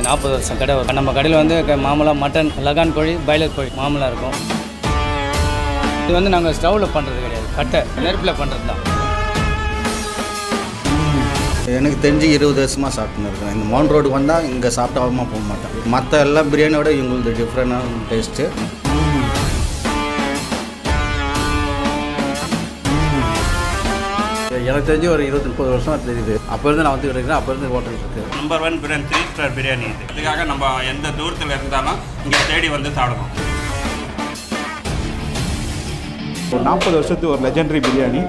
நாற்பது வருஷம் கடை வரும் நம்ம கடையில் வந்து க- மாமூலா மட்டன் லகான் கோழி பாய்லர் கோழி மாமூலாக இருக்கும் இது வந்து நாங்கள் ஸ்டவ்வில் பண்ணுறது கிடையாது கட்டை நெருப்பில் பண்ணுறது தான் எனக்கு தெரிஞ்சு இருபது வருஷமாக சாப்பிட்டுன்னு இருக்கேன் இந்த மவுண்ட் ரோடுக்கு வந்தால் இங்கே சாப்பிட்டாம போக மாட்டேன் மற்ற எல்லா பிரியாணியோட இவங்களுக்கு டிஃப்ரெண்டான டேஸ்ட்டு எனக்கு தெரிஞ்சு ஒரு இருபத்தி முப்பது வருஷம் தெரியுது அப்போ இருந்து நான் வந்து இருக்கிறேன் அப்போ இருந்து ஹோட்டல் இருக்கு number one biryani three star biryani இது இதுக்காக நம்ம எந்த தூரத்தில் இருந்தாலும் இங்கே தேடி வந்து சாப்பிடுவோம் ஒரு நாற்பது வருஷத்து ஒரு legendary biryani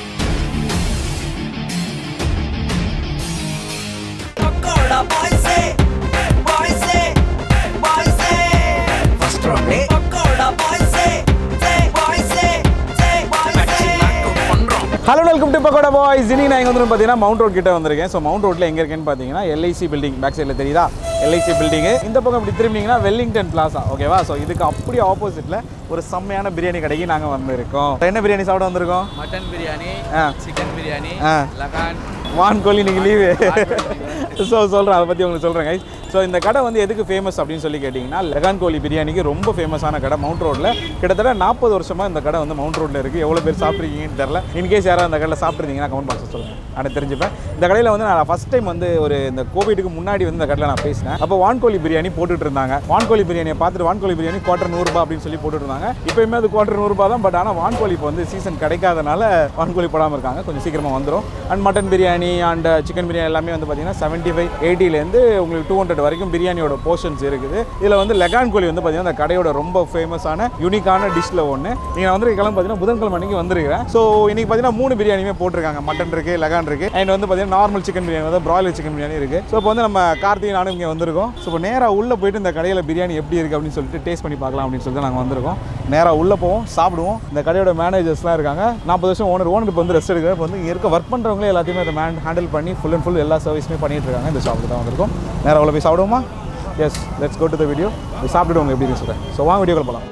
Pakoda boys eh, boys eh, boys eh. First round eh. Pakoda boys eh, say boys eh, say boys eh. Hello welcome to Pakoda boys இனி நான் இங்கே வந்து பார்த்தீங்கன்னா மவுண்ட் ரோட் கிட்ட வந்திருக்கேன் ஸோ மவுண்ட் ரோட்டில் எங்கே இருக்கேன்னு பார்த்தீங்கன்னா எல்ஐசி பில்டிங் பேக் சைடில் தெரியுதா எல்ஐசி பில்டிங்கு இந்த பக்கம் இப்படி திரும்பினீங்கன்னா வெல்லிங்டன் பிளாசா ஓகேவா ஸோ இதுக்கு அப்படியே ஆப்போசிட்டில் ஒரு செம்மையான பிரியாணி கடைக்கு நாங்கள் வந்திருக்கோம் என்ன பிரியாணி சாப்பிட வந்திருக்கோம் மட்டன் பிரியாணி ஆ சிக்கன் பிரியாணி ஆ லகான் வான் கோழி நீங்கள் லீவு ஸோ சொல்கிறேன் அதை பற்றி உங்களுக்கு சொல்கிறேன் கைஸ் ஸோ இந்த கடை வந்து எதுக்கு ஃபேமஸ் அப்படின்னு சொல்லி கேட்டிங்கன்னா லெகான் கோழி பிரியாணிக்கு ரொம்ப ஃபேமஸான கடை மவுண்ட் ரோட்டில் கிட்டத்தட்ட நாற்பது வருஷமாக இந்த கடை வந்து மவுண்ட் ரோட்டில் இருக்குது எவ்வளோ பேர் சாப்பிட்ருக்கீங்கன்னு தெரில இன்கேஸ் யாராவது அந்த கடையில் சாப்பிட்ருந்தீங்கன்னா கமெண்ட் பாக்ஸில் சொல்லுங்கள் நான் தெரிஞ்சுப்பேன் இந்த கடையில் வந்து நான் ஃபஸ்ட் டைம் வந்து ஒரு இந்த கோவிடுக்கு முன்னாடி வந்து இந்த கடையில் நான் பேசினேன் அப்போ வான்கோழி பிரியாணி போட்டுட்டு இருந்தாங்க வான்கோழி பிரியாணியை பார்த்துட்டு வான்கோழி பிரியாணி குவார்டர் நூறுரூபா அப்படின்னு சொல்லி போட்டுட்டு இருந்தாங்க இப்போயுமே அது குவார்டர் நூறுரூபா தான் பட் ஆனால் வான்கோழி இப்போ வந்து சீசன் கிடைக்காதனால வான்கோழி போடாமல் இருக்காங்க கொஞ்சம் சீக்கிரமாக வந்துடும் and mutton biryani and chicken biryani எல்லாமே வந்து பார்த்தீங்கன்னா செவன்ட்டி ஃபைவ் எயிட்டிலேருந்து உங்களுக்கு டூ ஹண்ட்ரட் வரைக்கும் பிரியாணியோட போர்ஷன்ஸ் இருக்குது இதில் வந்து லெகான் கோழி வந்து பார்த்தீங்கன்னா அந்த கடையோட ரொம்ப ஃபேமஸான யூனிக்கான டிஷ்ஷில் ஒன்று நீங்கள் வந்து கிளம்பி பார்த்தீங்கன்னா புதன்கிழமை அன்னைக்கு வந்திருக்கிறேன் ஸோ இன்னைக்கு பார்த்தீங்கன்னா மூணு பிரியாணியுமே போட்டிருக்காங்க மட்டன் இருக்குது லெகான் இருக்குது அண்ட் வந்து பார்த்தீங்கன்னா நார்மல் சிக்கன் பிரியாணி வந்து பிராய்லர் சிக்கன் பிரியாணி இருக்குது ஸோ இப்போ வந்து நம்ம கார்த்திகை நானும் இங்கே வந்திருக்கோம் ஸோ இப்போ நேராக உள்ளே போயிட்டு இந்த கடையில் பிரியாணி எப்படி இருக்குது அப்படின்னு சொல்லிட்டு டேஸ்ட் பண்ணி பார்க்கலாம் அப்படின்னு சொல்லிட்டு நாங்கள் வந்திருக்கோம் நேராக உள்ளே போவோம் சாப்பிடுவோம் இந்த கடையோட மேனேஜர்ஸ்லாம் இருக்காங்க நாற்பது வருஷம் ஓனர் ஓனர் இப்போ வந்து ரெஸ்ட் எடுக்கிறார் இப்போ வந்து இங்கே இருக்க ஒர்க் பண்ணுறவங்களே எல்லாத்தையுமே அதை மேன் ஹேண்டில் பண்ணி ஃபுல் அண்ட் ஃபுல் எல்லா சர்வீஸுமே பண்ணிட்டு இருக்காங்க இந்த ஷாப்புக்கு தான் வந்திருக்கோம் நேராக உள்ள போய் சாப்பிடுவோமா yes let's go to the video சாப்பிட்டுடுவோங்க எப்படி சொல்கிறேன் ஸோ வாங்க வீடியோக்குள்ள போகலாம்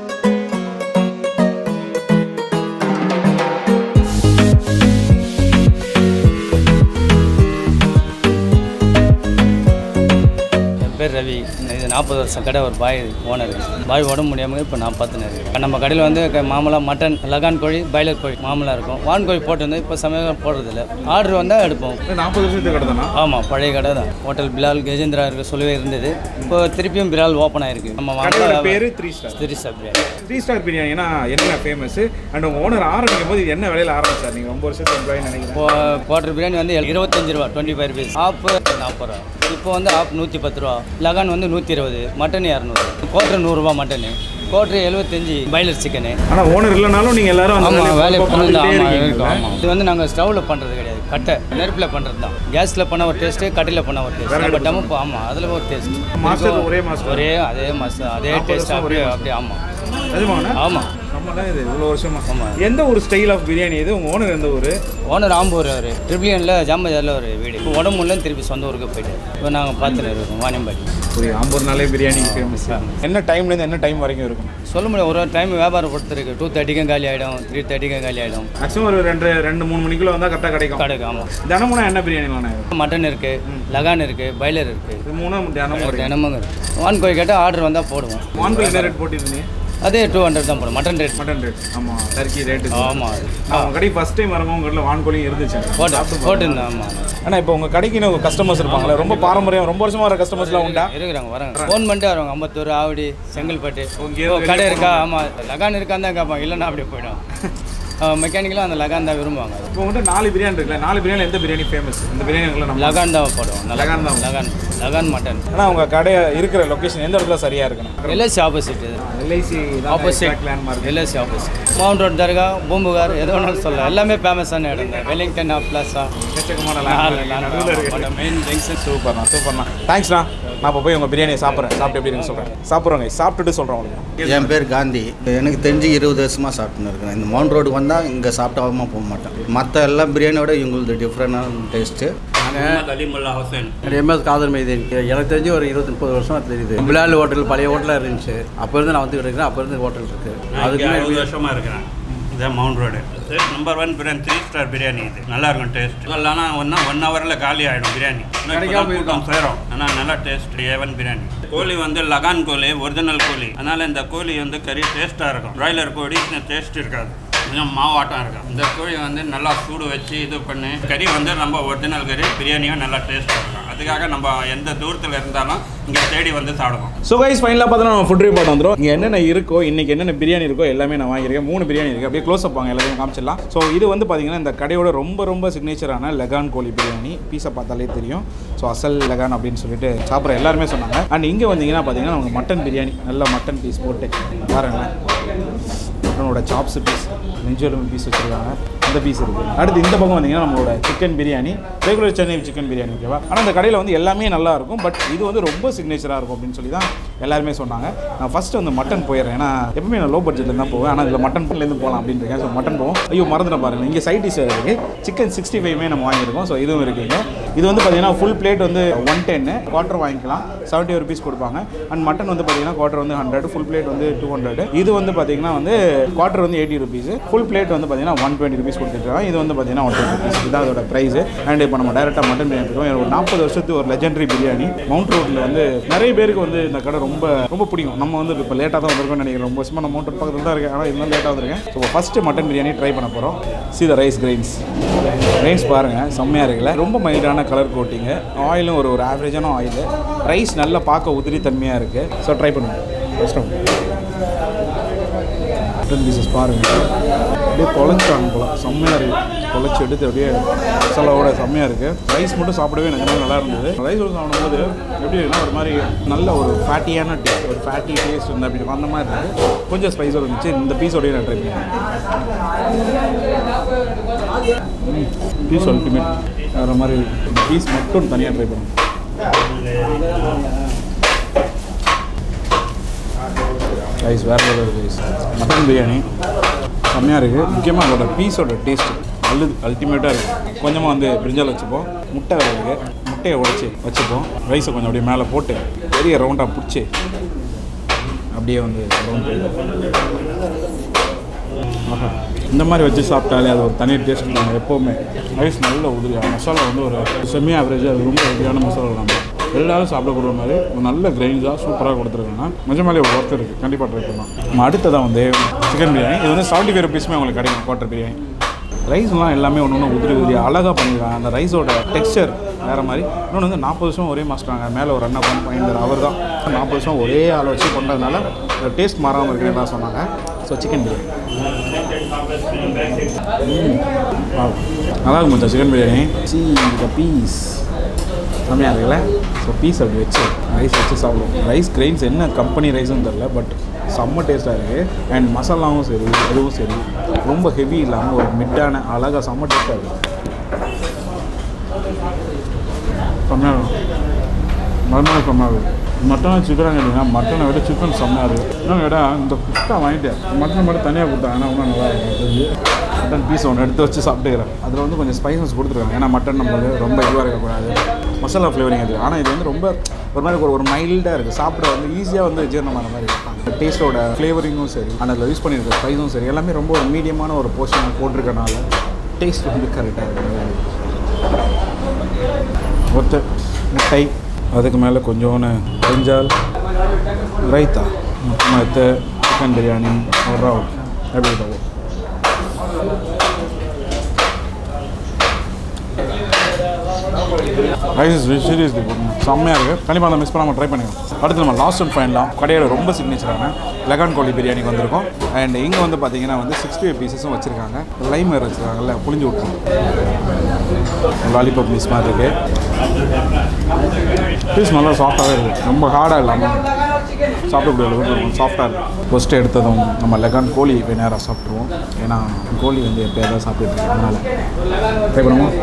என் பேர் ரவி இது நாற்பது வருஷம் கடை ஒரு பாய் ஓனர் பாய் உடம்பு முடியாமல் இப்போ நான் பார்த்துன்னு இருக்கேன் நம்ம கடையில் வந்து க- மாமூலா மட்டன் லகான் கோழி பாய்லர் கோழி மாமூலாக இருக்கும் வான் கோழி போட்டு இப்போ சமயம் போடுறதில்ல ஆர்டர் வந்தால் எடுப்போம் நாற்பது வருஷத்துக்கு கடை தானா ஆமாம் பழைய கடை தான் ஹோட்டல் பிலால் கஜேந்திரா இருக்க சொல்லவே இருந்தது இப்போ திருப்பியும் பிலால் ஓப்பன் ஆயிருக்கு நம்ம கடையோட வாங்க பேர் three star three biryani three star பிரியாணினா என்ன ஃபேமஸ் அண்ட் உங்கள் ஓனர் ஆரம்பிக்கும் போது இது என்ன விலையில் ஆரம்பிச்சார் நீங்கள் ரொம்ப வருஷத்துக்கு எம்ப்ளாய் நினைக்கிறேன் இப்போ குவார்டர் பிரியாணி வந்து இருபத்தஞ்சு ரூபா டுவெண்ட்டி ஃபைவ் ருபீஸ் ஆப் நாற்பது ரூபா இப்போ வந்து ஆப் நூற்றி பத்து ரூபா லகான் வந்து நூற்றி இருபது மட்டன் இரநூறு குவார்டர் நூறுரூவா மட்டனு குவார்டர் எழுபத்தஞ்சி பாய்லர் சிக்கனு ஆனால் ஓனர் இல்லைனாலும் நீங்கள் எல்லாரும் அந்த ஆமாம் வேலை வேலையை பண்ணி பார்த்துட்டே ஆமாம் இருக்கீங்க. இருக்கும் ஆமாம் இது வந்து நாங்கள் ஸ்டவ்வில் பண்ணுறது கிடையாது கட்டை நெருப்பில் பண்ணுறது தான் கேஸில் பண்ண ஒரு டேஸ்ட்டு கட்டியில் பண்ண ஒரு டேஸ்ட் நம்ம டம்மு ஆமாம் அதில் ஒரு டேஸ்ட் மாஸ்டர் ஒரே மாஸ்டர் ஒரே அதே மாஸ்டர் அதே டேஸ்ட் அப்படியே அப்படியே ஆமாம் நிஜமாண்ணா ஆமாம் நம்ம தான் இது இவ்வளோ வருஷமா ஆமா. எந்த ஒரு ஸ்டைல் ஆஃப் பிரியாணி இது உங்கள் ஓனர் எந்த ஊர் ஓனர் ஆம்பூர் அவர் ட்ரிபிளியனில் ஜாம்பஜாரில் ஒரு வீடு இப்போ உடம்புல திருப்பி சொந்த ஊருக்கு போயிட்டு இப்போ நாங்கள் பார்த்துட்டு இருக்கோம் வாணியம்பாடி ஒரு ஆம்பூர்னாலே பிரியாணி ஃபேமஸ் என்ன டைம்லேருந்து என்ன டைம் வரைக்கும் இருக்கும் சொல்ல முடியும் ஒரு ஒரு டைம் வியாபாரம் பொறுத்திருக்கு டூ தேர்ட்டிக்கும் காலி ஆகிடும் த்ரீ தேர்ட்டிக்கும் காலி ஆகிடும் மேக்ஸிமம் ஒரு ரெண்டு ரெண்டு மூணு மணிக்குள்ள வந்தால் கரெக்டாக கிடைக்கும் கடைக்கு ஆமாம் தினமும் என்ன பிரியாணிலாம் இருக்கும் மட்டன் இருக்குது லகான் இருக்குது பாய்லர் இருக்குது இது மூணும் தினமும் வரைக்கும் தினமும் இருக்குது வான் கோழி கேட்டால் ஆர்டர் வந்தால் போடுவோம் மான்கோல் என்ன ரேட் போட்டிருந்தீங்க அதே டூ ஹண்ட்ரட் தான் போடும் மட்டன் ரேட் மட்டன் ரேட் ஆமாம் டர்க்கி ரேட்டு ஆமாம் நான் உங்கள் கடைக்கு ஃபஸ்ட் டைம் வரவங்க உங்கள் கடையில் வான்கோழியும் இருந்துச்சு போட்டு போட்டுருந்தேன் ஆமாம் ஆனால் இப்போ உங்கள் கடைக்குன்னு கஸ்டமர்ஸ் இருப்பாங்களே ரொம்ப பாரம்பரியம் ரொம்ப வருஷமா வர கஸ்டமர்ஸ்லாம் உண்டா இருக்கிறாங்க வராங்க ஃபோன் பண்ணிட்டு வருவாங்க அம்பத்தூர் ஆவடி செங்கல்பட்டு இங்கே ஓ, கடை இருக்கா ஆமாம் லகான் இருக்கான்னு தான் கேட்பாங்க இல்லைன்னா அப்படியே போயிடும் மெக்கானிக்கலாக அந்த லகான் தான் விரும்புவாங்க இப்போ உங்கள்கிட்ட நாலு பிரியாணி இருக்குல்ல நாலு பிரியாணி எந்த பிரியாணி ஃபேமஸ் இந்த பிரியாணிகளை நம்ம லகான் தான் போடுவோம் நல்லா லகான் தான். லகான் லகான் மட்டன் ஆனால் உங்கள் கடை இருக்கிற லொக்கேஷன் எந்த இடத்துல சரியாக இருக்கணும் எல்ஐசி ஆப்போசிட் இது LIC opposite landmark LIC opposite mount road தர்கா பூம்புகார் எது வேணாலும் சொல்லலாம் எல்லாமே ஃபேமஸான இடம் தான் வெல்லிங்டன் பிளாஸா எக்கச்சக்கமான நடுவில் இருக்கு மெயின் ஜங்ஷன் சூப்பர்ண்ணா சூப்பர்ண்ணா தேங்க்ஸ்ண்ணா நான் இப்போ போய் உங்கள் பிரியாணியை சாப்பிட்றேன் சாப்பிட்டு எப்படி இருக்குன்னு சொல்கிறேன் சாப்பிட்றோங்க சாப்பிட்டுட்டு சொல்கிறேன் உங்களுக்கு என் பேர் காந்தி எனக்கு தெரிஞ்சு இருபது வருஷமாக சாப்பிட்டுன்னு இருக்கேன் இந்த மவுண்ட் ரோடுக்கு வந்தால் இங்கே சாப்பிட்டாம போக மாட்டேன் மற்ற எல்லா பிரியாணியோட இவங்களுக்கு டிஃப்ரெண்டான டேஸ்ட்டு முகமது அலிமுல்லா ஹுசைன் எம்எஸ் காதர் மைதீன் எனக்கு தெரிஞ்சு ஒரு இருபத்தி முப்பது வருஷம் தெரியுது பிலால் ஹோட்டல் பழைய ஹோட்டலாக இருந்துச்சு அப்போ இருந்து நான் வந்து இருக்கிறேன் அப்போ இருந்து ஹோட்டல் இருக்கு நான் இங்கே அதுக்கு அறுபது வருஷமாக இருக்கிறேன் இதான் mount road number one biryani three star biryani இது நல்லா இருக்கும் டேஸ்ட் இல்லைனா ஒன்றா ஒன் ஹவரில் காலி ஆகிடும் பிரியாணி கிடைக்காம கூட்டம் சேரும் ஆனால் நல்லா டேஸ்ட் ஏவன் பிரியாணி கோழி வந்து லகான் கோழி ஒரிஜினல் கோழி அதனால் இந்த கோழி வந்து கறி டேஸ்ட்டாக இருக்கும் பிராய்லர் கோழி டேஸ்ட் இருக்காது கொஞ்சம் மாவாட்டம் இருக்கும் இந்த கோழி வந்து நல்லா சூடு வச்சு இது பண்ணி கறி வந்து நம்ம ஒரிஜினல் கறி பிரியாணியும் நல்லா டேஸ்ட்டாக இருக்கும் அதுக்காக நம்ம எந்த தூரத்தில் இருந்தாலும் இங்கே தேடி வந்து சாப்பிடுவோம் ஸோ கைஸ் ஃபைனலாக பார்த்தா நம்ம ஃபுட் ரிப்போர்ட் வந்துடும் இங்கே என்னென்ன இருக்கோ இன்றைக்கி என்னென்ன பிரியாணி இருக்கோ எல்லாமே நான் வாங்கியிருக்கேன் மூணு பிரியாணி இருக்குது அப்படியே க்ளோஸ் அப் வாங்க எல்லாத்தையும் காமிச்சிடலாம் ஸோ இது வந்து பார்த்தீங்கன்னா இந்த கடையோட ரொம்ப ரொம்ப சிக்னேச்சரான லெகான் கோழி பிரியாணி பீஸை பார்த்தாலே தெரியும் ஸோ அசல் லெகான் அப்படின்னு சொல்லிட்டு சாப்பிட்ற எல்லாருமே சொன்னாங்க அண்ட் இங்கே வந்தீங்கன்னா பார்த்தீங்கன்னா நமக்கு மட்டன் பிரியாணி நல்ல மட்டன் பீஸ் போட்டு பாருங்களேன் மட்டனோட சாப்ஸ் பீஸ் நெஞ்செலும்பு பீஸ் வச்சுருக்காங்க அந்த பீஸ் இருக்குது அடுத்து இந்த பக்கம் வந்தீங்கன்னா நம்மளோட chicken biryani regular Chennai chicken biryani ஓகேவா ஆனால் இந்த கடையில் வந்து எல்லாமே நல்லா இருக்கும் பட் இது வந்து ரொம்ப சிக்னேச்சராக இருக்கும் அப்படின்னு சொல்லி தான் எல்லாருமே சொன்னாங்க நான் ஃபஸ்ட்டு வந்து மட்டன் போயிடுறேன் ஏன்னா எப்பவுமே நான் லோ பட்ஜெட்டில் தான் போவேன் ஆனால் இதில் மட்டன் இருந்து போகலாம் அப்படின்னு இருக்கேன் ஸோ மட்டன் போவோம் ஐயோ மறந்துட்டு பாருங்க இங்கே சைட் டிஷ் இருக்குது சிக்கன் சிக்ஸ்டி ஃபைவ்மே நம்ம வாங்கியிருக்கோம் ஸோ இதுவும் இருக்குங்க இது வந்து பார்த்தீங்கன்னா ஃபுல் பிளேட் வந்து ஒன் டென்னு குவார்ட்டர் வாங்கிக்கலாம் செவன்ட்டி ருபீஸ் கொடுப்பாங்க அண்ட் மட்டன் வந்து பார்த்தீங்கன்னா குவார்ட்டர் வந்து ஹண்ட்ரட் ஃபுல் பிளேட் வந்து டூ ஹண்ட்ரட் இது வந்து பார்த்தீங்கன்னா வந்து குவார்ட்டர் வந்து எயிட்டி ருபீஸ் ஃபுல் பிளேட் வந்து பார்த்தீங்கன்னா ஒன் டுவெண்ட்டி ருபீஸ் கொடுத்துருக்காங்க இது வந்து பார்த்தீங்கன்னா ஒன் டுவெண்ட்டி ருபீஸ் இதுதான் அதோட ப்ரைஸ் அண்ட் இப்போ நம்ம டேரெக்டாக மட்டன் பிரியாணி இருக்கோம் ஒரு நாற்பது வருஷத்து ஒரு லெஜெண்டரி பிரியாணி மவுண்ட் ரோட்டில் வந்து நிறைய பேருக்கு வந்து இந்த கடை ரொம்ப ரொம்ப பிடிக்கும் நம்ம வந்து இப்போ லேட்டாக தான் வந்திருக்கோம்னு நினைக்கிறேன் ரொம்ப வருஷமாக நம்ம மவுண்ட் ரோட் பக்கத்தில் தான் இருக்கேன் ஆனால் இருந்தாலும் லேட்டாக வந்திருக்கேன் so first mutton biryani try பண்ண போகிறோம் see the rice grains rice பாருங்கள் செம்மையாக இருக்குல்ல ரொம்ப மைல்டான கலர் கோட்டிங்கு ஆயிலும் ஒரு ஒரு ஆவரேஜான ஆயில் ரைஸ் நல்லா பார்க்க உதிரி தன்மையாக இருக்குது ஸோ ட்ரை பண்ணுவோம் கஷ்டம் மட்டன் பீசஸ் பாருங்கள் அப்படியே குழச்சாங்க போல செம்மையாக இருக்குது குழச்சி எடுத்து அப்படியே மசாலாவோட செம்மையாக இருக்குது ரைஸ் மட்டும் சாப்பிடவே நிஜமாக நல்லா இருந்தது ரைஸோட சாப்பிடும்போது எப்படி இருக்குன்னா ஒரு மாதிரி நல்ல ஒரு ஃபேட்டியான டேஸ்ட் ஒரு ஃபேட்டி டேஸ்ட் வந்து அப்படி இருக்கும் அந்த மாதிரி இருக்குது கொஞ்சம் ஸ்பைஸோட இருந்துச்சு இந்த பீஸோடய நான் ட்ரை பண்ணேன் பீஸ் அல்டிமேட் வேறு மாதிரி பீஸ் மட்டும் தனியாக ட்ரை பண்ணுவோம் ரைஸ் வேறு லெவல் ரைஸ் மட்டன் பிரியாணி செம்மையாக இருக்குது முக்கியமாக அதோட பீஸோட டேஸ்ட் நல்லது அல்டிமேட்டாக இருக்குது கொஞ்சமாக வந்து பிரிஞ்சால் வச்சுப்போம் முட்டை இருக்குது முட்டையை உடச்சி வச்சுப்போம் ரைஸை கொஞ்சம் அப்படியே மேலே போட்டு பெரிய ரவுண்டாக பிடிச்சி அப்படியே வந்து ரவுண்ட் ஆஹா இந்த மாதிரி வச்சு சாப்பிட்டாலே அது ஒரு தனி டேஸ்ட் நம்ம எப்போவுமே ரைஸ் நல்ல உதிரியாக மசாலா வந்து ஒரு செம்மி ஆவரேஜாக அது ரொம்ப உதிரியான மசாலா நம்ம எல்லாரும் சாப்பிடக்கூடிய மாதிரி ஒரு நல்ல கிரைன்ஸாக சூப்பராக கொடுத்துருக்காங்க நிஜமாலே ஒர்த் இருக்குது கண்டிப்பாக ட்ரை பண்ணலாம் நம்ம அடுத்ததான் வந்து சிக்கன் பிரியாணி இது வந்து செவன்ட்டி ஃபைவ் ருபீஸுமே உங்களுக்கு கிடைக்கும் குவார்ட்டர் பிரியாணி ரைஸ்லாம் எல்லாமே ஒன்று ஒன்று உதிரி உதிரி அழகாக பண்ணியிருக்காங்க அந்த ரைஸோட டெக்ஸ்சர் வேறு மாதிரி இன்னொன்று வந்து நாற்பது வருஷம் ஒரே மாஸ்டராங்க மேலே ஒரு அண்ணா பண்ண பயன்பர் அவர் தான் நாற்பது வருஷம் ஒரே ஆளை வச்சு பண்ணுறதுனால டேஸ்ட் மாறாமல் இருக்குன்னு எல்லாம் சொன்னாங்க ஸோ சிக்கன் பிரியாணி ம். Wow. நல்லா இருக்கும் மச்சான் சிக்கன் பிரியாணி சி இந்த பீஸ் செம்மையாக இருக்குல்ல ஸோ பீஸ் அப்படி வச்சு ரைஸ் வச்சு சாப்பிடுவோம் ரைஸ் கிரெயின்ஸ் என்ன கம்பெனி ரைஸும் தெரில பட் செம்ம டேஸ்ட்டாக இருக்குது அண்ட் மசாலாவும் சரி அதுவும் சரி ரொம்ப ஹெவி இல்லாமல் ஒரு மிட்டான அழகாக செம்ம டேஸ்ட்டாக இருக்குது செம்மையாக இருக்கும் மறுநாள் செம்மையாக இருக்குது மட்டனை சிக்கன் கேட்டிங்கன்னா மட்டனை விட சிக்கன் செம்மையாக இருக்குது இன்னும் விட இந்த குஸ்கா வாங்கிட்டேன் மட்டன் மட்டும் தனியாக கொடுத்தாங்கன்னா இன்னும் நல்லா இருக்கும் தெரிஞ்சு மட்டன் பீஸ் ஒன்று எடுத்து வச்சு சாப்பிட்டுக்கிறேன் அதில் வந்து கொஞ்சம் ஸ்பைசஸ் கொடுத்துருக்காங்க ஏன்னா மட்டன் நம்மளுக்கு ரொம்ப இதுவாக இருக்கக்கூடாது மசாலா ஃப்ளேவரிங் அது ஆனால் இது வந்து ரொம்ப ஒரு மாதிரி ஒரு ஒரு மைல்டாக இருக்குது சாப்பிட வந்து ஈஸியாக வந்து ஜீரணமான மாதிரி இருக்கும் டேஸ்ட்டோட ஃப்ளேவரிங்கும் சரி and அதில் யூஸ் பண்ணியிருக்க ஸ்பைஸும் சரி எல்லாமே ரொம்ப ஒரு மீடியமான ஒரு போர்ஷன் போட்டிருக்கனால டேஸ்ட் வந்து கரெக்டாக இருக்குது ஒத்த முட்டை அதுக்கு மேலே கொஞ்சோன்னு பெஞ்சால் ரைத்தா மொத்தமாக எடுத்து சிக்கன் பிரியாணி ஒரு ரவுண்ட் எப்படி இருக்கும் ரைஸ் இஸ் சீரியஸ்லி செம்மையாக இருக்குது கண்டிப்பாக அதை மிஸ் பண்ணாமல் ட்ரை பண்ணுங்க அடுத்து நம்ம லாஸ்ட் அண்ட் ஃபைனலாம் கடையோட ரொம்ப சிக்னேச்சரான லெகான் கோழி பிரியாணிக்கு வந்திருக்கோம் அண்ட் இங்கே வந்து பார்த்தீங்கன்னா வந்து சிக்ஸ்டி ஃபைவ் பீசஸும் வச்சுருக்காங்க லைம் வேறு வச்சுருக்காங்கல்ல புளிஞ்சு விட்ருவோம் லாலிபாப் பீஸ் மாதிரி இருக்குது பீஸ் நல்லா சாஃப்டாகவே இருக்குது ரொம்ப ஹார்டாக இல்லாமல் சாப்பிடக்கூடிய அளவுக்கு இருக்கும் சாஃப்டாக இருக்கும் ஃபஸ்ட்டு எடுத்ததும் நம்ம லெகான் கோழி போய் நேராக சாப்பிட்ருவோம் ஏன்னா கோழி வந்து எப்போயாவது சாப்பிட்டுட்டு இருக்கேன் அதனால் ட்ரை பண்ணுவோம்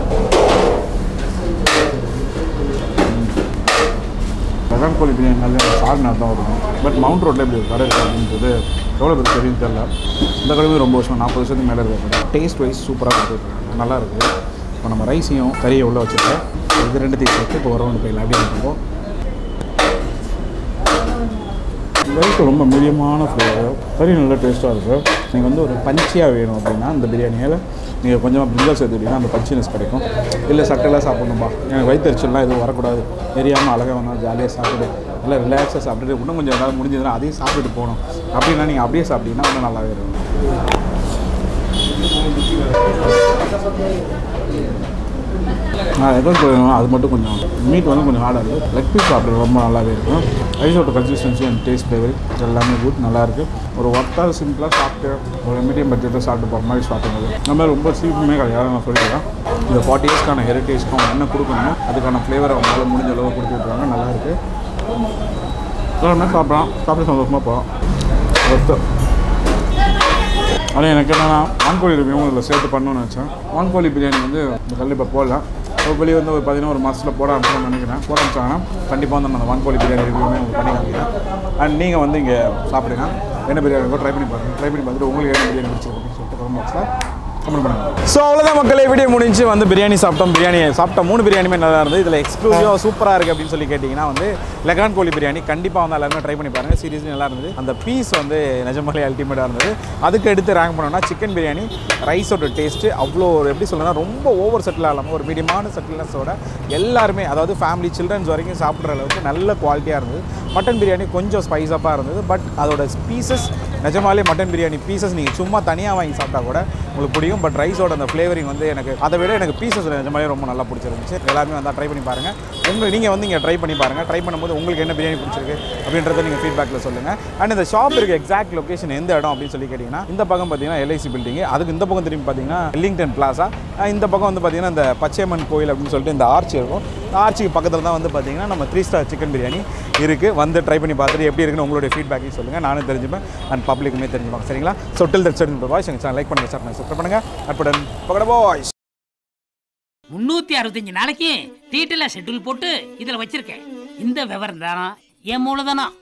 லெகான் கோழி பிரியாணி நல்ல சார்னா தான் இருக்கும் பட் மவுண்ட் ரோட்டில் இப்படி ஒரு கடை இருக்குது அப்படின்றது எவ்வளோ பேர் தெரியும் தெரில இந்த கடையும் ரொம்ப வருஷம் நாற்பது வருஷத்துக்கு மேலே இருக்க கடை டேஸ்ட் வைஸ் சூப்பராக கொடுத்துருக்காங்க நல்லா இருக்குது இப்போ நம்ம ரைஸையும் கறியை உள்ள வச்சுருக்கேன் இது ரெண்டுத்தையும் சேர்த்து இப்போ ஒரு ரவுண்டு போயிடலாம் அப்படின்னு இருக்கோம் ரைஸ் ரொம்ப மீடியமான ஃப்ளேவர் கறி நல்லா டேஸ்ட்டாக இருக்கும் நீங்கள் வந்து ஒரு பஞ்சியாக வேணும் அப்படின்னா இந்த பிரியாணியில் நீங்கள் கொஞ்சமாக பிரிஞ்சால் சேர்த்துக்கிட்டீங்கன்னா அந்த பச்சினஸ் கிடைக்கும் இல்லை சட்டைலாம் சாப்பிடணும்பா எனக்கு வயிற்றுச்சல்லாம் எதுவும் வரக்கூடாது தெரியாமல் அழகாக வந்தால் ஜாலியாக சாப்பிட்டு நல்லா ரிலாக்ஸாக சாப்பிட்டுட்டு இன்னும் கொஞ்சம் ஏதாவது முடிஞ்சதுன்னா அதையும் சாப்பிட்டுட்டு போகணும் அப்படின்னா நீங்கள் அப்படியே சாப்பிட்டீங்கன்னா இன்னும் நல்லாவே இருக்கும் நான் எதாவது சொல்லணும் அது மட்டும் கொஞ்சம் மீட் வந்து கொஞ்சம் ஹார்டாக இருக்குது லெக் பீஸ் சாப்பிட்றது ரொம்ப நல்லாவே இருக்கும் ரைஸோட கன்சிஸ்டன்சி அண்ட் டேஸ்ட் ஃப்ளேவர் எல்லாமே குட் நல்லா இருக்கு ஒரு ஒர்த்தாக சிம்பிளாக சாப்பிட்டு ஒரு மீடியம் பட்ஜெட்டில் சாப்பிட்டு போகிற மாதிரி சாப்பிடுறது இந்த மாதிரி ரொம்ப சீப்புமே கிடையாது நான் சொல்லிடுறேன் இந்த ஃபார்ட்டி இயர்ஸ்க்கான ஹெரிட்டேஜ்க்கு அவங்க என்ன கொடுக்கணுமோ அதுக்கான ஃப்ளேவர் அவங்களால முடிஞ்ச அளவு கொடுத்துருக்காங்க நல்லா இருக்கு எல்லாருமே சாப்பிட்றான் சாப்பிட்டு சந்தோஷமாக போகிறோம் ஒர்த்து ஆனால் எனக்கு என்னென்னா வான்கோழி ரிவ்யூ இதில் சேர்த்து பண்ணணும்னு நினச்சேன் வான்கோழி பிரியாணி வந்து இந்த கல் இப்போ போடல இப்போ வெளியே வந்து ஒரு பதினோரு மாதத்தில் போட ஆரம்பிச்சோம்னு நினைக்கிறேன் போட ஆரம்பிச்சாங்கன்னா கண்டிப்பாக வந்து நான் வான்கோழி பிரியாணி ரிவ்யூமே உங்களுக்கு பண்ணி காமிக்கிறேன் அண்ட் நீங்கள் வந்து இங்கே சாப்பிடுங்க என்ன பிரியாணி இருக்கோ ட்ரை பண்ணி பாருங்கள் ட்ரை பண்ணி பார்த்துட்டு உங்களுக்கு என்ன பிரியாணி பிடிச்சிருக்கு அப்படின்னு சொல்லிட்டு கமெண்ட் பாக்ஸில் கமெண்ட் பண்ணுங்கள் ஸோ அவ்வளோதான் மக்களே வீடியோ முடிஞ்சு வந்து பிரியாணி சாப்பிட்டோம் பிரியாணி சாப்பிட்ட மூணு பிரியாணியுமே நல்லா இருந்தது இதில் எக்ஸ்க்ளூசிவாக சூப்பராக இருக்குது அப்படின்னு சொல்லி கேட்டிங்கன்னா வந்து லெகான் கோழி பிரியாணி கண்டிப்பாக வந்து எல்லாருமே ட்ரை பண்ணி பாருங்கள் சீரியஸ்லி நல்லா இருந்தது அந்த பீஸ் வந்து நிஜமாலே அல்டிமேட்டாக இருந்தது அதுக்கு எடுத்து ரேங்க் பண்ணோம்னா சிக்கன் பிரியாணி ரைஸோட டேஸ்ட்டு அவ்வளோ ஒரு எப்படி சொல்லணும்னா ரொம்ப ஓவர் செட்டில் ஆகாமல் ஒரு மீடியமான செட்டில்னஸோட எல்லாருமே அதாவது ஃபேமிலி சில்ட்ரன்ஸ் வரைக்கும் சாப்பிட்ற அளவுக்கு நல்ல குவாலிட்டியாக இருந்தது மட்டன் பிரியாணி கொஞ்சம் ஸ்பைஸப்பாக இருந்தது பட் அதோட பீசஸ் நிஜமாலே மட்டன் பிரியாணி பீசஸ் நீங்கள் சும்மா தனியாக வாங்கி சாப்பிட்டா கூட உங்களுக்கு பிடிக்கும் பட் ரைஸோட அந்த ஃப்ளேவரிங் வந்து எனக்கு அதை விட எனக்கு பீசஸ் நிஜமாலே ரொம்ப நல்லா பிடிச்சிருந்துச்சு எல்லாருமே வந்து ட்ரை பண்ணி பாருங்கள் உங்களுக்கு நீங்கள் வந்து இங்கே ட்ரை பண்ணி பாருங்கள் ட்ரை பண்ணும்போது உங்களுக்கு என்ன பிரியாணி பிடிச்சிருக்கு அப்படின்றத நீங்கள் ஃபீட்பேக்கில் சொல்லுங்கள் அண்ட் இந்த ஷாப் இருக்க எக்ஸாக்ட் லொகேஷன் எந்த இடம் அப்படின்னு சொல்லி கேட்டிங்கன்னா இந்த பக்கம் பார்த்தீங்கன்னா எல்ஐசி பில்டிங் அதுக்கு இந்த பக்கம் திரும்பி பார்த்தீங்கன்னா வெல்லிங்டன் பிளாசா இந்த பக்கம் வந்து பார்த்தீங்கன்னா இந்த பச்சையம்மன் கோயில் அப்படின்னு சொல்லிட்டு இந்த ஆர்ச்சி இருக்கும் ஆர்ச்சிக்கு பக்கத்தில் தான் வந்து பார்த்தீங்கன்னா நம்ம த்ரீ ஸ்டார் சிக்கன் பிரியாணி இருக்குது வந்து ட்ரை பண்ணி பார்த்துட்டு எப்படி இருக்குன்னு உங்களுடைய ஃபீட்பேக்கையும் சொல்லுங்கள் நானும் தெரிஞ்சுப்பேன் அண்ட் பப்ளிக்குமே தெரிஞ்சுப்பாங்க சரிங்களா so till that set boys எங்கள் சேனல் லைக் பண்ணுங்கள் சார் சப்ஸ்கிரைப் பண்ணுங்கள் அப்புடன் பக்கட பாய்ஸ் முன்னூத்தி அறுபத்தஞ்சு நாளைக்கு டீட்டெயிலாக ஷெட்யூல் போட்டு இதில் வச்சிருக்கேன் இந்த விவரம் தான் என் மூலதனம்